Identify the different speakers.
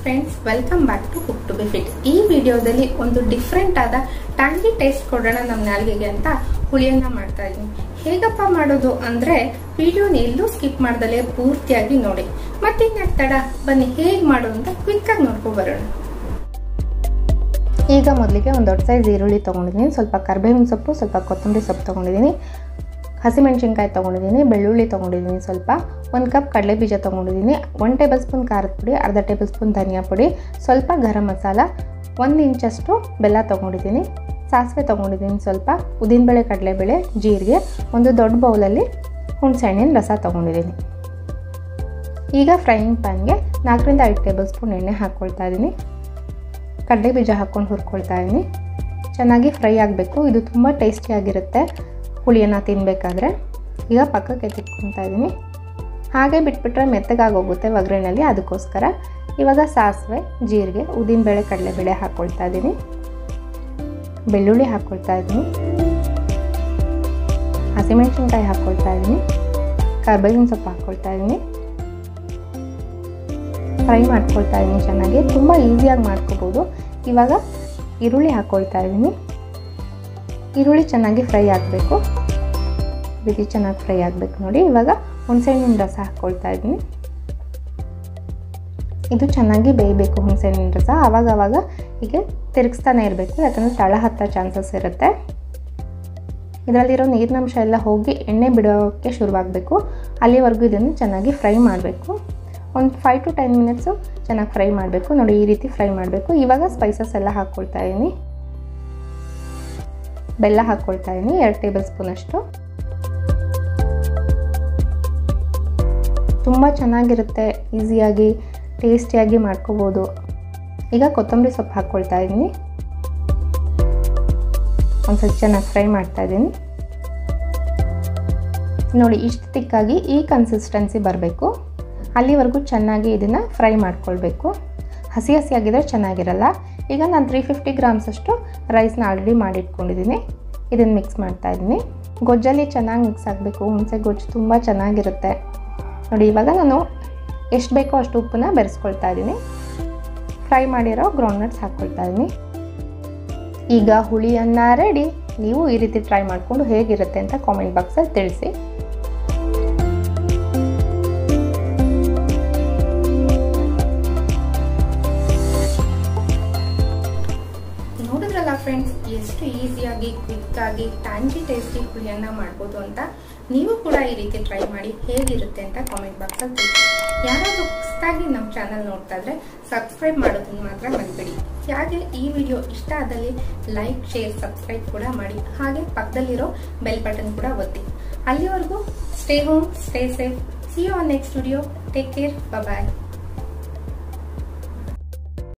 Speaker 1: friends welcome back to cook to be fit ಈ ವಿಡಿಯೋದಲ್ಲಿ ಒಂದು ಡಿಫ್ರೆಂಟ್ ಆದ ಟ್ಯಾಂಗಿ ಟೇಸ್ಟ್ ಕೊಡೋಣ ನಮ್ಮ ನಾಲ್ಗೆಗೆ ಅಂತ ಹುಳಿಯನ್ನ ಮಾಡ್ತಾ ಇದ್ದೀನಿ ಹೇಗಪ್ಪ ಮಾಡೋದು ಅಂದ್ರೆ ವಿಡಿಯೋನ ಎಲ್ಲೂ ಸ್ಕಿಪ್ ಮಾಡ್ದಲೇ ಪೂರ್ತಿಯಾಗಿ ನೋಡಿ ಮತ್ತೆ ಇನ್ಯಾಕ್ ತಡ ಬನ್ನಿ ಹೇಗ್ ಮಾಡೋದು ಅಂತ ಕ್ವಿಕ್ ಆಗಿ ನೋಡ್ಕೊ ಬರೋಣ
Speaker 2: ಈಗ ಮೊದಲಿಗೆ ಒಂದು ದೊಡ್ಡ ಸೈಜ್ ಈರುಳ್ಳಿ ತೊಗೊಂಡಿದ್ದೀನಿ ಸ್ವಲ್ಪ ಕರ್ಬೇವಿನ ಸೊಪ್ಪು ಸ್ವಲ್ಪ ಕೊತ್ತಂಬರಿ ಸೊಪ್ಪು ತೊಗೊಂಡಿದ್ದೀನಿ ಹಸಿಮೆಣಸಿನ್ಕಾಯಿ ತೊಗೊಂಡಿದ್ದೀನಿ ಬೆಳ್ಳುಳ್ಳಿ ತೊಗೊಂಡಿದ್ದೀನಿ ಸ್ವಲ್ಪ ಒಂದು ಕಪ್ ಕಡಲೆ ಬೀಜ ತೊಗೊಂಡಿದ್ದೀನಿ ಒನ್ ಟೇಬಲ್ ಸ್ಪೂನ್ ಖಾರದ ಪುಡಿ ಅರ್ಧ ಟೇಬಲ್ ಸ್ಪೂನ್ ಧನಿಯಾ ಪುಡಿ ಸ್ವಲ್ಪ ಗರಂ ಮಸಾಲ ಒಂದು ಇಂಚಷ್ಟು ಬೆಲ್ಲ ತೊಗೊಂಡಿದ್ದೀನಿ ಸಾಸಿವೆ ತೊಗೊಂಡಿದ್ದೀನಿ ಸ್ವಲ್ಪ ಉದ್ದಿನಬೇಳೆ ಕಡಲೆಬೇಳೆ ಜೀರಿಗೆ ಒಂದು ದೊಡ್ಡ ಬೌಲಲ್ಲಿ ಹುಣಸೆಹಣ್ಣಿನ ರಸ ತೊಗೊಂಡಿದ್ದೀನಿ ಈಗ ಫ್ರೈಯಿಂಗ್ ಪ್ಯಾನ್ಗೆ ನಾಲ್ಕರಿಂದ ಐದು ಟೇಬಲ್ ಸ್ಪೂನ್ ಎಣ್ಣೆ ಹಾಕ್ಕೊಳ್ತಾ ಇದ್ದೀನಿ ಕಡಲೆ ಬೀಜ ಹಾಕ್ಕೊಂಡು ಹುರ್ಕೊಳ್ತಾ ಇದ್ದೀನಿ ಚೆನ್ನಾಗಿ ಫ್ರೈ ಆಗಬೇಕು ಇದು ತುಂಬ ಟೇಸ್ಟಿಯಾಗಿರುತ್ತೆ ಹುಳಿಯನ್ನು ತಿನ್ನಬೇಕಾದ್ರೆ ಈಗ ಪಕ್ಕಕ್ಕೆ ಎತ್ತಿಟ್ಕೊತಾ ಇದ್ದೀನಿ ಹಾಗೆ ಬಿಟ್ಬಿಟ್ರೆ ಮೆತ್ತಗಾಗೋಗುತ್ತೆ ಒಗ್ಗರಣೆಯಲ್ಲಿ ಅದಕ್ಕೋಸ್ಕರ ಇವಾಗ ಸಾಸಿವೆ ಜೀರಿಗೆ ಉದ್ದಿನಬೇಳೆ ಕಡಲೆಬೇಳೆ ಹಾಕ್ಕೊಳ್ತಾ ಇದ್ದೀನಿ ಬೆಳ್ಳುಳ್ಳಿ ಹಾಕ್ಕೊಳ್ತಾ ಇದ್ದೀನಿ ಹಸಿಮೆಣಸಿನ್ಕಾಯಿ ಹಾಕ್ಕೊಳ್ತಾ ಇದ್ದೀನಿ ಕರ್ಬೇವಿನ ಸೊಪ್ಪು ಹಾಕ್ಕೊಳ್ತಾ ಇದ್ದೀನಿ ಫ್ರೈ ಮಾಡ್ಕೊಳ್ತಾ ಇದ್ದೀನಿ ಚೆನ್ನಾಗಿ ತುಂಬ ಈಸಿಯಾಗಿ ಮಾಡ್ಕೋಬೋದು ಇವಾಗ ಈರುಳ್ಳಿ ಹಾಕ್ಕೊಳ್ತಾ ಇದ್ದೀನಿ ಈರುಳ್ಳಿ ಚೆನ್ನಾಗಿ ಫ್ರೈ ಆಗಬೇಕು ರೀತಿ ಚೆನ್ನಾಗಿ ಫ್ರೈ ಆಗಬೇಕು ನೋಡಿ ಇವಾಗ ಹುಣಸೆಹಣ್ಣಿನ ರಸ ಹಾಕ್ಕೊಳ್ತಾ ಇದ್ದೀನಿ ಇದು ಚೆನ್ನಾಗಿ ಬೇಯಬೇಕು ಹುಣಸೆಹಣ್ಣಿನ ರಸ ಆವಾಗ ಆವಾಗ ಹೀಗೆ ತಿರುಗಿಸ್ತಾನೆ ಇರಬೇಕು ಯಾಕಂದರೆ ತಳ ಹತ್ತೋ ಚಾನ್ಸಸ್ ಇರುತ್ತೆ ಇದರಲ್ಲಿರೋ ನೀರಿನಂಶ ಎಲ್ಲ ಹೋಗಿ ಎಣ್ಣೆ ಬಿಡೋಕ್ಕೆ ಶುರುವಾಗಬೇಕು ಅಲ್ಲಿವರೆಗೂ ಇದನ್ನು ಚೆನ್ನಾಗಿ ಫ್ರೈ ಮಾಡಬೇಕು ಒಂದು ಫೈವ್ ಟು ಟೆನ್ ಮಿನಿಟ್ಸು ಚೆನ್ನಾಗಿ ಫ್ರೈ ಮಾಡಬೇಕು ನೋಡಿ ಈ ರೀತಿ ಫ್ರೈ ಮಾಡಬೇಕು ಇವಾಗ ಸ್ಪೈಸಸ್ ಎಲ್ಲ ಹಾಕ್ಕೊಳ್ತಾ ಇದ್ದೀನಿ ಬೆಲ್ಲ ಹಾಕ್ಕೊಳ್ತಾ ಇದ್ದೀನಿ ಎರಡು ಟೇಬಲ್ ಸ್ಪೂನಷ್ಟು ತುಂಬ ಚೆನ್ನಾಗಿರುತ್ತೆ ಈಸಿಯಾಗಿ ಟೇಸ್ಟಿಯಾಗಿ ಮಾಡ್ಕೋಬೋದು ಈಗ ಕೊತ್ತಂಬರಿ ಸೊಪ್ಪು ಹಾಕ್ಕೊಳ್ತಾ ಇದ್ದೀನಿ ಒಂದು ಸ್ವಲ್ಪ ಚೆನ್ನಾಗಿ ಫ್ರೈ ಮಾಡ್ತಾ ಇದ್ದೀನಿ ನೋಡಿ ಇಷ್ಟು ತಿಕ್ಕಾಗಿ ಈ ಕನ್ಸಿಸ್ಟೆನ್ಸಿ ಬರಬೇಕು ಅಲ್ಲಿವರೆಗೂ ಚೆನ್ನಾಗಿ ಇದನ್ನು ಫ್ರೈ ಮಾಡ್ಕೊಳ್ಬೇಕು ಹಸಿ ಹಸಿಯಾಗಿದ್ರೆ ಚೆನ್ನಾಗಿರಲ್ಲ ಈಗ ನಾನು ತ್ರೀ ಫಿಫ್ಟಿ ಗ್ರಾಮ್ಸಷ್ಟು ರೈಸ್ನ ಆಲ್ರೆಡಿ ಮಾಡಿಟ್ಕೊಂಡಿದ್ದೀನಿ ಇದನ್ನು ಮಿಕ್ಸ್ ಮಾಡ್ತಾ ಇದ್ದೀನಿ ಗೊಜ್ಜಲ್ಲಿ ಚೆನ್ನಾಗಿ ಮಿಕ್ಸ್ ಆಗಬೇಕು ಹುಣಸೆ ಗೊಜ್ಜು ತುಂಬ ಚೆನ್ನಾಗಿರುತ್ತೆ ನೋಡಿ ಇವಾಗ ನಾನು ಎಷ್ಟು ಬೇಕೋ ಅಷ್ಟು ಉಪ್ಪನ್ನ ಬೆರೆಸ್ಕೊಳ್ತಾ ಇದ್ದೀನಿ ಫ್ರೈ ಮಾಡಿರೋ ಗ್ರೌಂಡ್ನಟ್ಸ್ ಹಾಕ್ಕೊಳ್ತಾ ಇದ್ದೀನಿ ಈಗ ಹುಳಿಯನ್ನ ರೆಡಿ ನೀವು ಈ ರೀತಿ ಟ್ರೈ ಮಾಡಿಕೊಂಡು ಹೇಗಿರುತ್ತೆ ಅಂತ ಕಾಮೆಂಟ್ ಬಾಕ್ಸಲ್ಲಿ ತಿಳಿಸಿ
Speaker 1: ನೋಡಿದ್ರಲ್ಲ ಫ್ರೆಂಡ್ಸ್ ಎಷ್ಟು ಈಸಿಯಾಗಿ ಕ್ವಿಕ್ ಆಗಿ ಟ್ಯಾಂಗಿ ಟೇಸ್ಟಿ ಹುಳಿಯನ್ನ ಮಾಡ್ಬೋದು ಅಂತ ನೀವು ಕೂಡ ಈ ರೀತಿ ಟ್ರೈ ಮಾಡಿ ಹೇಗಿರುತ್ತೆ ಅಂತ ಕಾಮೆಂಟ್ ಬಾಕ್ಸಲ್ಲಿ ತಿಳಿಸಿ ಯಾರಾದರೂ ಹೊಸದಾಗಿ ನಮ್ಮ ಚಾನಲ್ ನೋಡ್ತಾ ಇದ್ರೆ ಸಬ್ಸ್ಕ್ರೈಬ್ ಮಾಡೋದನ್ನ ಮಾತ್ರ ಮರಿಬೇಡಿ ಹಾಗೆ ಈ ವಿಡಿಯೋ ಇಷ್ಟ ಆದಲ್ಲಿ ಲೈಕ್ ಶೇರ್ ಸಬ್ಸ್ಕ್ರೈಬ್ ಕೂಡ ಮಾಡಿ ಹಾಗೆ ಪಕ್ಕದಲ್ಲಿರೋ ಬೆಲ್ ಬಟನ್ ಕೂಡ ಒತ್ತಿ ಅಲ್ಲಿವರೆಗೂ stay home stay safe see you on next video take care bye